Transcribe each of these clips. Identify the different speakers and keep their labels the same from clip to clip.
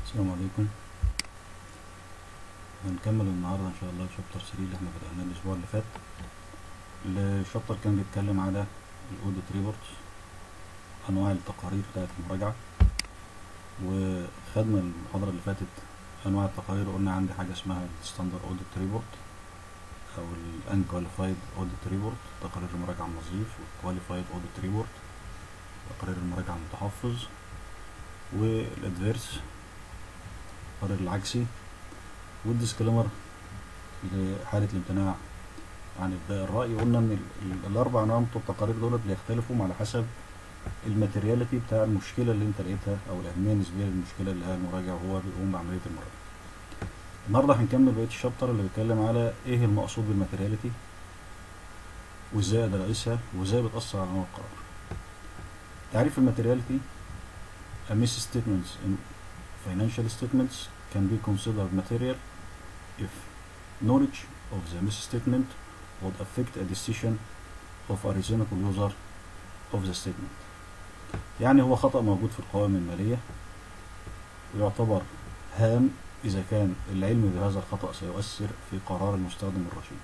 Speaker 1: السلام عليكم هنكمل النهاردة إن شاء الله شابتر 3 اللي احنا بدأناه الأسبوع اللي فات الشابتر كان بيتكلم على الأوديت ريبورتس أنواع التقارير بتاعة المراجعة وخدنا المحاضرة اللي فاتت أنواع التقارير قلنا عندي حاجة اسمها الستاندر أوديت ريبورت أو ال Unqualified Audit Report تقارير المراجعة النظيف والكواليفايد أوديت ريبورت تقارير المراجعة المتحفظ والادفيرس التقرير العكسي والديسكليمر لحالة الامتناع عن إبداء الرأي قلنا إن ال- ال- الأربع أنواع من التقارير دولت بيختلفوا على حسب الماتيرياليتي بتاع المشكلة اللي أنت لقيتها أو الأهمية النسبية للمشكلة اللي لقاها المراجع وهو بيقوم بعملية المراجعة. النهاردة هنكمل بقية الشابتر اللي بيتكلم على إيه المقصود بالماتيرياليتي وإزاي أقدر أقيسها وإزاي بتأثر على نوع القرار. تعريف الماتيرياليتي A misstatements in financial statements can be considered material if knowledge of the misstatement would affect a decision of a reasonable user of the statement. يعني هو خطأ موجود في القوائم المالية ويعتبر هام إذا كان العلم بهذا الخطأ سيؤثر في قرار المستخدم الرشيد.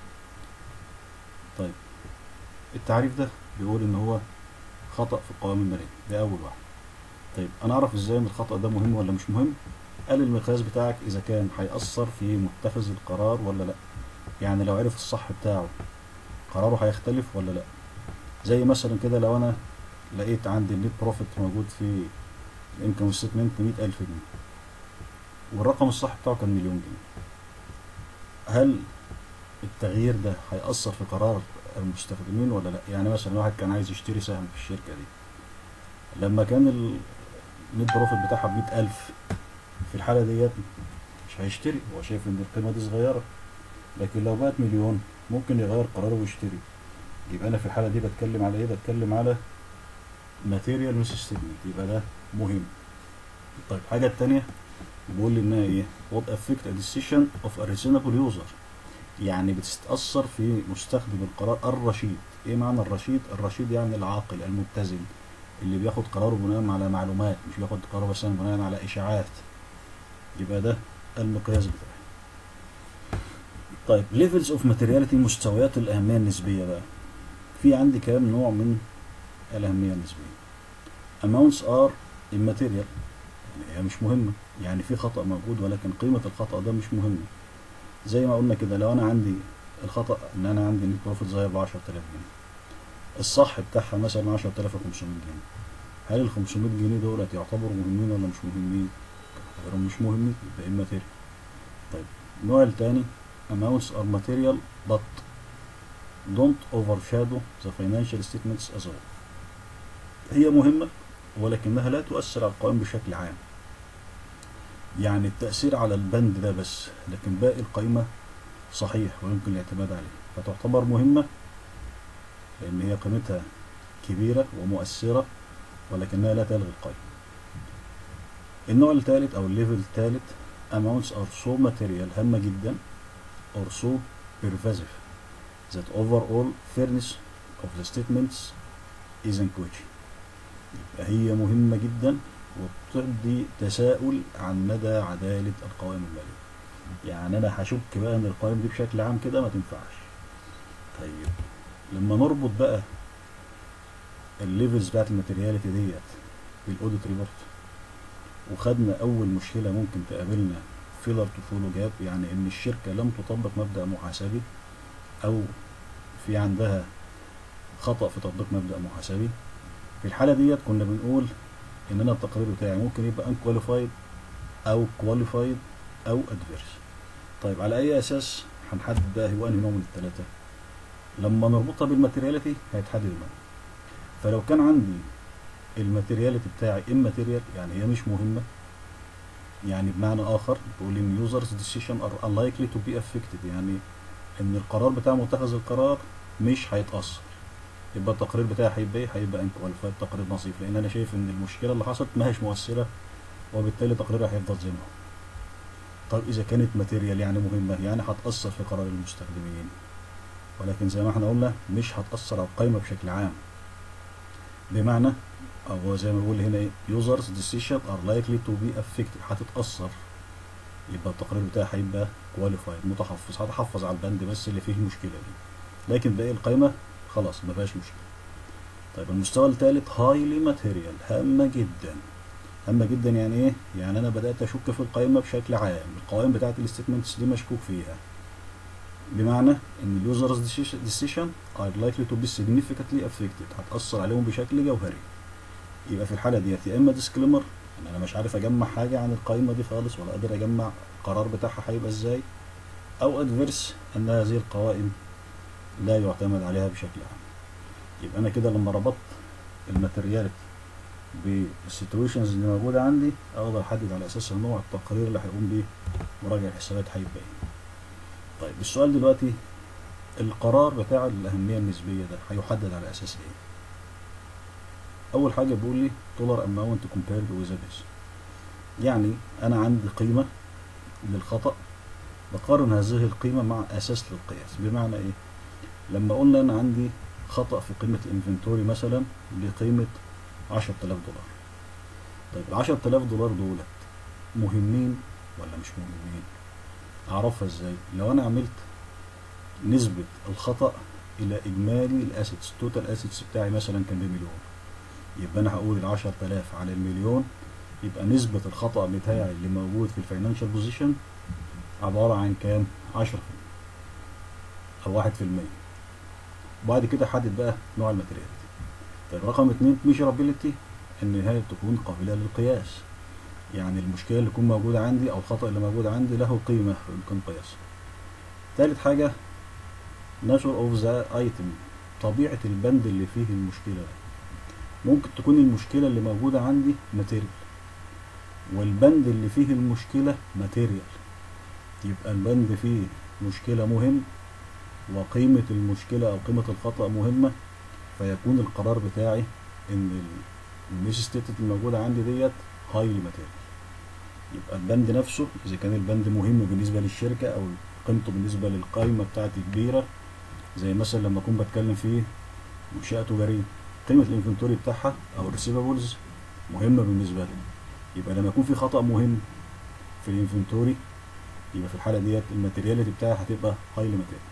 Speaker 1: طيب التعريف ده بيقول إن هو خطأ في القوائم المالية ده أول واحد. طيب انا اعرف ازاي ان الخطأ ده مهم ولا مش مهم قال المقياس بتاعك اذا كان هيأثر في متخذ القرار ولا لا يعني لو عرف الصح بتاعه قراره هيختلف ولا لا زي مثلا كده لو انا لقيت عندي النت بروفيت موجود في الانكم ستمنت 100000 جنيه والرقم الصح بتاعه كان مليون جنيه هل التغيير ده هيأثر في قرار المستخدمين ولا لا يعني مثلا واحد كان عايز يشتري سهم في الشركة دي لما كان النت بروفيت بتاعها بمية ألف في الحالة ديت مش هيشتري هو شايف إن القيمة دي صغيرة لكن لو بقت مليون ممكن يغير قراره ويشتري يبقى أنا في الحالة دي بتكلم على إيه؟ بتكلم على ماتيريال مش ستيتمنت يبقى ده مهم طيب الحاجة التانية بيقول لي إنها إيه؟ what affect a decision of a reasonable user يعني بتتأثر في مستخدم القرار الرشيد إيه معنى الرشيد؟ الرشيد يعني العاقل المتزن اللي بياخد قراره بناء على معلومات مش بياخد قراره بس بناء على اشاعات يبقى ده المقياس بتاعي طيب levels of materiality مستويات الاهميه النسبيه بقى في عندي كام نوع من الاهميه النسبيه amounts are immaterial يعني هي مش مهمه يعني في خطا موجود ولكن قيمه الخطا ده مش مهمه زي ما قلنا كده لو انا عندي الخطا ان انا عندي نت بروفيت ظاهر ب 10000 جنيه الصح بتاعها مثلا 10500 جنيه هل ال 500 جنيه دولت يعتبروا مهمين ولا مش مهمين؟ يعتبروا مش مهمين يبقى immaterial طيب النوع التاني amounts are material but don't overshadow the financial statements as a whole هي مهمة ولكنها لا تؤثر على القوائم بشكل عام يعني التأثير على البند ده بس لكن باقي القائمة صحيح ويمكن الاعتماد عليه فتعتبر مهمة لأن هي قيمتها كبيرة ومؤثرة ولكنها لا تلغي القيم. النوع الثالث أو الليفل الثالث amounts are so material هامة جدا or so pervasive that overall fairness of the statements is in question. يبقى هي مهمة جدا وبتدي تساؤل عن مدى عدالة القوائم المالية. يعني أنا هشك بقى إن القوائم دي بشكل عام كده ما تنفعش. طيب لما نربط بقى الليفلز بتاعت الماتيرياليتي ديت بالاوديت ريبورت وخدنا اول مشكله ممكن تقابلنا فيلر تو فولو جاب يعني ان الشركه لم تطبق مبدا محاسبي او في عندها خطا في تطبيق مبدا محاسبي في الحاله ديت كنا بنقول ان انا التقرير بتاعي ممكن يبقى ان كواليفايد او كواليفايد او ادفيرس طيب على اي اساس هنحدد بقى هو انهي نوع من الثلاثه لما نربطها بالماتيرياليتي هيتحدد النوع فلو كان عندي الماتيرياليتي بتاعي immaterial يعني هي مش مهمة يعني بمعنى آخر بقول إن users decision are unlikely to be affected يعني إن القرار بتاع متخذ القرار مش هيتأثر يبقى التقرير بتاعي هيبقى إيه؟ هيبقى انكواليفايد تقرير نظيف لأن أنا شايف إن المشكلة اللي حصلت ما هيش مؤثرة وبالتالي تقريري هيفضل زي ما هو. طب إذا كانت ماتيريال يعني مهمة يعني هتأثر في قرار المستخدمين ولكن زي ما احنا قلنا مش هتأثر على القائمة بشكل عام بمعنى او هو زي ما بيقول هنا ايه users decision are likely to be affected هتتاثر يبقى التقرير بتاعي هيبقى qualified متحفظ هتحفظ على البند بس اللي فيه المشكله دي لكن باقي القائمه خلاص ما بقاش مشكله طيب المستوى الثالث هايلي ماتيريال هامه جدا هامه جدا يعني ايه يعني انا بدات اشك في القائمه بشكل عام القوائم بتاعه الستيتمنتس دي مشكوك فيها بمعنى ان اليوزرز ديسيشن are likely to be significantly affected هتاثر عليهم بشكل جوهري يبقى في الحاله ديت يا اما ديسكليمر ان انا مش عارف اجمع حاجه عن القائمه دي خالص ولا قادر اجمع القرار بتاعها هيبقى ازاي او ادفيرس ان هذه القوائم لا يعتمد عليها بشكل عام يبقى انا كده لما ربطت الماتيرياليتي بالسيتويشنز اللي موجوده عندي اقدر احدد على اساس نوع التقرير اللي هيقوم بيه مراجع الحسابات هيبقى ايه طيب السؤال دلوقتي القرار بتاع الاهميه النسبيه ده هيحدد على اساس ايه اول حاجه بيقول لي دولار اماونت كومبيرد ويز ذس يعني انا عندي قيمه للخطا بقارن هذه القيمه مع اساس للقياس بمعنى ايه لما قلنا انا عندي خطا في قيمه الانفنتوري مثلا بقيمه 10000 دولار طيب ال 10000 دولار دولت مهمين ولا مش مهمين اعرفها ازاي لو انا عملت نسبة الخطأ الى اجمالي الاسيتس توتال اسيتس بتاعي مثلا كان بمليون يبقى انا هقول ال 10000 على المليون يبقى نسبة الخطأ بتاعي اللي موجود في الفاينانشال بوزيشن عبارة عن كام 10% او 1% وبعد كده حدد بقى نوع الماتيرياليتي طيب رقم اتنين ميجرابيلتي ان هي تكون قابلة للقياس يعني المشكلة اللي تكون موجودة عندي أو الخطأ اللي موجود عندي له قيمة يمكن قياسها. تالت حاجة nature of the item طبيعة البند اللي فيه المشكلة ده. ممكن تكون المشكلة اللي موجودة عندي ماتيريال والبند اللي فيه المشكلة ماتيريال يبقى البند فيه مشكلة مهم وقيمة المشكلة أو قيمة الخطأ مهمة فيكون القرار بتاعي إن الميس ستيتد الموجودة عندي ديت هايلي ماتيريال يبقى البند نفسه اذا كان البند مهم بالنسبه للشركه او قيمته بالنسبه للقائمه بتاعتي كبيره زي مثلا لما اكون بتكلم في منشاه تجاريه قيمه الانفنتوري بتاعها او الريسيفابلز مهمه بالنسبه لي يبقى لما يكون في خطا مهم في الانفنتوري يبقى في الحاله ديت الماتيرياليتي بتاعي هتبقى هايلي ماتيريال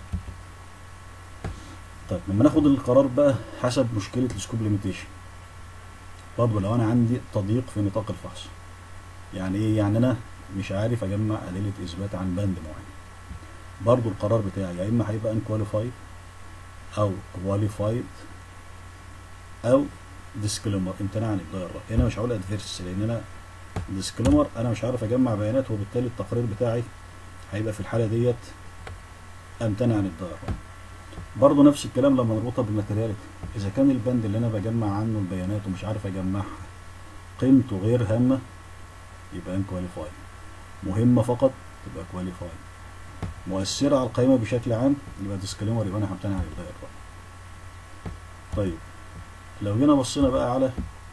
Speaker 1: طيب لما ناخد القرار بقى حسب مشكله السكوب ليميتيشن برضه لو انا عندي تضييق في نطاق الفحص يعني ايه يعني انا مش عارف اجمع ادله اثبات عن بند معين برضه القرار بتاعي يا اما هيبقى ان كواليفايد او كواليفايد او ديسكليمر امتناع عن ابداء الراي هنا مش هقول ادفيرس لان انا ديسكليمر انا مش عارف اجمع بيانات وبالتالي التقرير بتاعي هيبقى في الحاله ديت امتنع عن ابداء الراي برضه نفس الكلام لما نربطها بالماتيرياليتي اذا كان البند اللي انا بجمع عنه البيانات ومش عارف اجمعها قيمته غير هامه يبقى ان كواليفاي مهمه فقط تبقى كواليفاي مؤثره على القائمه بشكل عام يبقى ديسكليمر يبقى انا همتنع عن ابداء الراي طيب لو جينا بصينا بقى على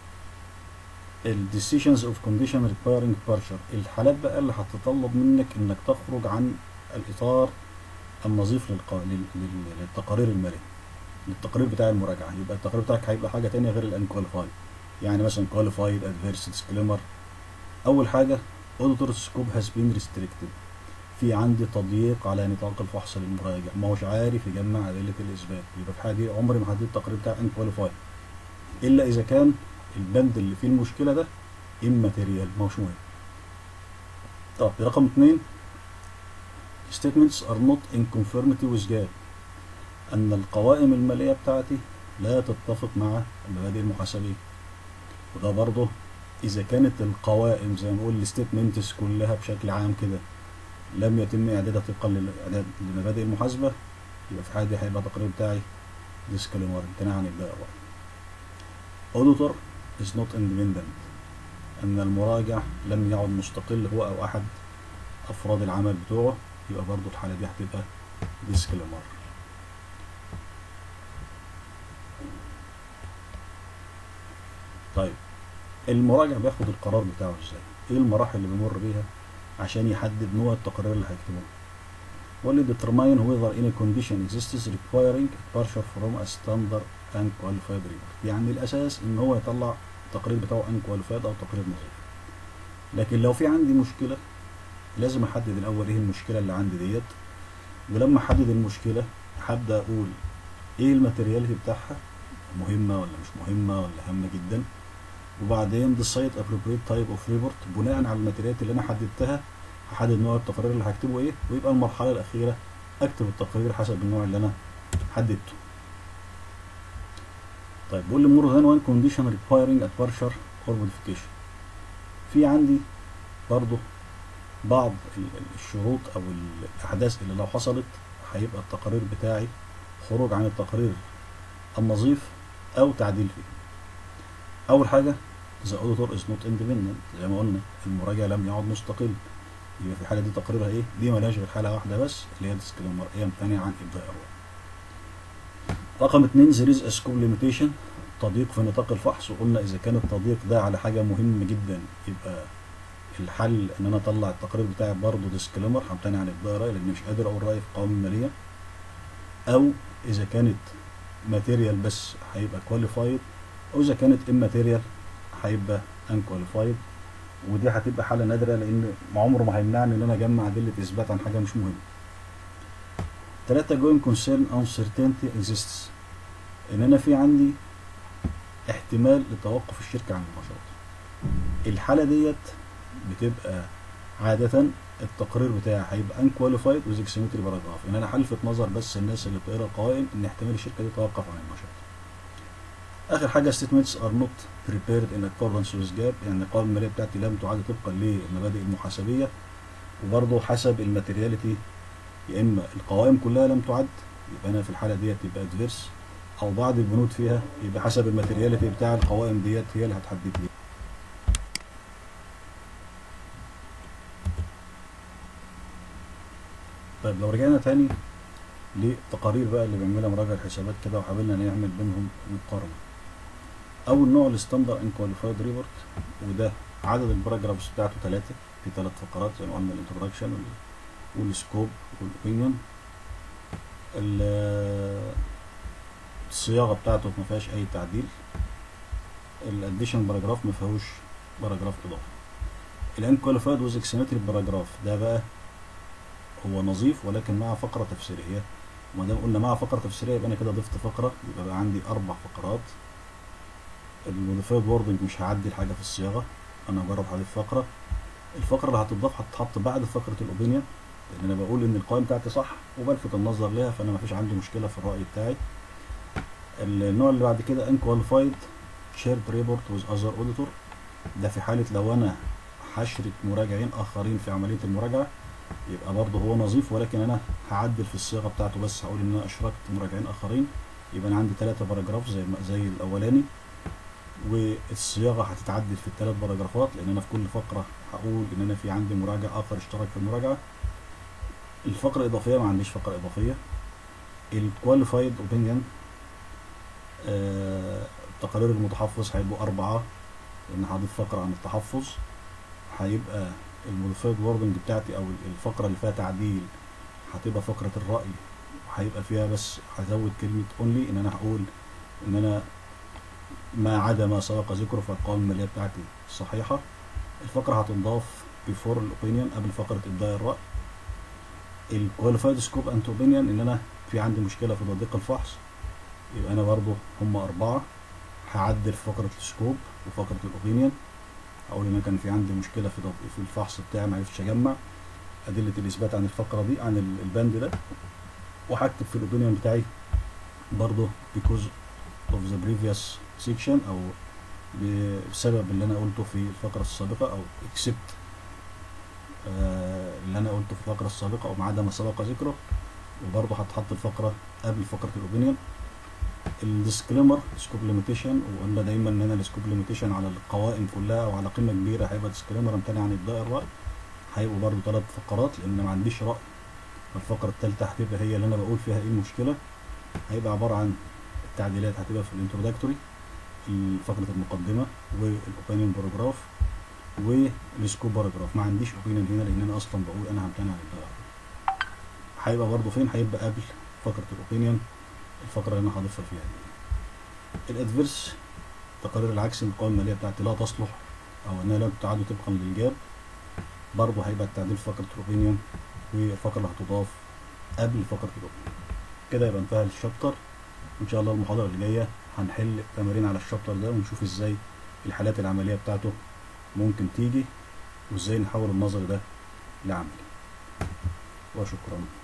Speaker 1: ال decisions of condition requiring departure الحالات بقى اللي هتتطلب منك انك تخرج عن الاطار النظيف للق... لل... لل... للتقارير الماليه للتقرير بتاع المراجعه يبقى التقرير بتاعك هيبقى حاجه تانية غير الان كواليفايد يعني مثلا كواليفايد ادفيرس ديسكليمر اول حاجه auditor scope has been restricted في عندي تضييق على نطاق الفحص للمراجع ما هوش عارف يجمع ادله الاثبات يبقى في حاجه دي عمري ما هدي التقرير بتاع ان كواليفايد الا اذا كان البند اللي فيه المشكله ده immaterial ما هوش مهم طب رقم اتنين statements are not in conformity with GAAP أن القوائم المالية بتاعتي لا تتفق مع المبادئ المحاسبية وده برضه إذا كانت القوائم زي ما نقول الستيتمنتس كلها بشكل عام كده لم يتم إعدادها طبقا للإعداد لمبادئ المحاسبة يبقى في حاجة دي هيبقى التقرير بتاعي ديسكليمر امتناع عن إبداء الرأي. Auditor is not independent أن المراجع لم يعد مستقل هو أو أحد أفراد العمل بتوعه يبقى برضو الحالة دي هتبقى ديسكليمر طيب المراجع بياخد القرار بتاعه ازاي ايه المراحل اللي بيمر بيها عشان يحدد نوع التقرير اللي هيكتبه بقول لي determine whether any condition exists requiring departure from a standard unqualified report يعني الاساس ان هو يطلع التقرير بتاعه unqualified او تقرير نظيف لكن لو في عندي مشكله لازم احدد الاول ايه المشكله اللي عندي ديت ولما احدد المشكله هبدا اقول ايه الماتيرياليتي بتاعها مهمه ولا مش مهمه ولا هامه جدا وبعدين decide appropriate type of report بناء على الماتيريالات اللي انا حددتها هحدد نوع التقرير اللي هكتبه ايه ويبقى المرحله الاخيره اكتب التقرير حسب النوع اللي انا حددته طيب بقول لي more than one condition requiring departure or modification في عندي برضو بعض ال- ال- الشروط او الاحداث اللي لو حصلت هيبقى التقرير بتاعي خروج عن التقرير النظيف او تعديل فيه اول حاجه the auditor is not independent زي ما قلنا المراجع لم يعد مستقل يبقى في الحاله دي تقريرها ايه دي ملهاش غير حاله واحده بس اللي هي disclaimer هي ممتنعه عن ابداء الرأي رقم اتنين there is a scope limitation تضييق في نطاق الفحص وقلنا اذا كان التضييق ده على حاجه مهمه جدا يبقى الحل ان انا اطلع التقرير بتاعي برضه ديسكليمر همتنع عن ابداء راي لان مش قادر اقول رايي في القوائم الماليه او اذا كانت ماتيريال بس هيبقى كواليفايد او اذا كانت اماتيريال هيبقى ان كواليفايد ودي هتبقى حاله نادره لان عمره ما هيمنعني ان انا اجمع ادله اثبات عن حاجه مش مهمه ثلاثة جوين كونسيرن uncertainty exists ان انا في عندي احتمال لتوقف الشركه عن النشاط الحاله ديت بتبقى عادة التقرير بتاعي هيبقى unqualified with exemetry paragraph ان انا هلفت نظر بس الناس اللي بتقرا القوائم ان احتمال الشركه دي تتوقف عن النشاط. اخر حاجه statements are not prepared in accordance with GAAP يعني القوائم الماليه بتاعتي لم تعد طبقا للمبادئ المحاسبيه وبرضه حسب الماتيرياليتي يا اما القوائم كلها لم تعد يبقى انا في الحاله ديت يبقى ادفيرس او بعض البنود فيها يبقى حسب الماتيرياليتي بتاع القوائم ديت هي اللي هتحدد لي طيب لو رجعنا تاني للتقارير بقى اللي بيعملها مراجع الحسابات كده وحاولنا نعمل بينهم مقارنه اول نوع الستاندر ان كواليفايد ريبورت وده عدد الباراجرافز بتاعته ثلاثه في ثلاث فقرات زي ما قلنا الانترودكشن والسكوب والاوبينيون الصياغه بتاعته ما فيهاش اي تعديل الاديشن باراجراف ما فيهوش باراجراف اضافي الان كواليفايد ويز اكسيمتري باراجراف ده بقى هو نظيف ولكن مع فقره تفسيريه وما دام قلنا مع فقره تفسيريه يبقى انا كده ضفت فقره يبقى بقى عندي اربع فقرات الموديفايد ووردنج مش هعدل حاجه في الصياغه انا مجرد هضيف فقره الفقره اللي هتضاف هتتحط بعد فقره الاوبينيون لان انا بقول ان القوائم بتاعتي صح وبلفت النظر ليها فانا ما فيش عندي مشكله في الراي بتاعي النوع اللي بعد كده ان كواليفايد شيرد ريبورت ويز اذر اوديتور ده في حاله لو انا هشرك مراجعين اخرين في عمليه المراجعه يبقى برضه هو نظيف ولكن انا هعدل في الصياغه بتاعته بس هقول ان انا اشركت مراجعين اخرين يبقى انا عندي ثلاثة باراجراف زي زي الاولاني والصياغه هتتعدل في الثلاث باراجرافات لان انا في كل فقره هقول ان انا في عندي مراجع اخر اشترك في المراجعه الفقره الاضافيه ما عنديش فقره اضافيه الكواليفايد اوبينيون تقارير المتحفظ هيبقوا أربعة لأن هضيف فقرة عن التحفظ هيبقى الموديفايد ووردنج بتاعتي أو الفقرة اللي فيها تعديل هتبقى فقرة الرأي وهيبقى فيها بس هزود كلمة اونلي إن أنا هقول إن أنا ما عدا ما سبق ذكره في القوائم المالية بتاعتي صحيحة الفقرة هتنضاف بيفور الأوبينيون قبل فقرة إبداء الرأي الكواليفايد سكوب أنت أوبينيون إن أنا في عندي مشكلة في تدقيق الفحص يبقى انا برضو هم اربعة هعدل في فقرة السكوب وفقرة الاوبينيون اقول ان انا كان في عندي مشكلة في في الفحص بتاعي ما عرفتش اجمع ادلة الاثبات عن الفقرة دي عن البند ده وهكتب في الاوبينيون بتاعي برضو because of the previous section او بسبب اللي انا قلته في الفقرة السابقة او except آه اللي انا قلته في الفقرة السابقة او ما عدا ما سبق ذكره وبرضه هتحط الفقرة قبل فقرة الاوبينيون الديسكليمر سكوب ليميتيشن وقلنا دايما ان انا السكوب ليميتيشن على القوائم كلها او على قيمه كبيره هيبقى ديسكليمر امتنع عن ابداء الراي هيبقوا برضو ثلاث فقرات لان ما عنديش راي الفقره الثالثه هتبقى هي اللي انا بقول فيها ايه المشكله هيبقى عباره عن التعديلات هتبقى في الانترودكتوري فقره المقدمه والاوبينيون باراجراف والسكوب باراجراف ما عنديش اوبينيون هنا لان انا اصلا بقول انا همتنع عن ابداء هيبقى برضه فين هيبقى قبل فقره الاوبينيون الفقره اللي انا هضيفها فيها دي الادفيرس تقارير العكس القوائم الماليه بتاعتي لا تصلح او انها لا تعد طبقا للجاب برضه هيبقى التعديل في فقره الاوبينيون والفقره اللي هتضاف قبل فقره الاوبينيون كده يبقى انتهى الشابتر ان شاء الله المحاضره اللي جايه هنحل تمارين على الشابتر ده ونشوف ازاي الحالات العمليه بتاعته ممكن تيجي وازاي نحول النظري ده لعملي وشكرا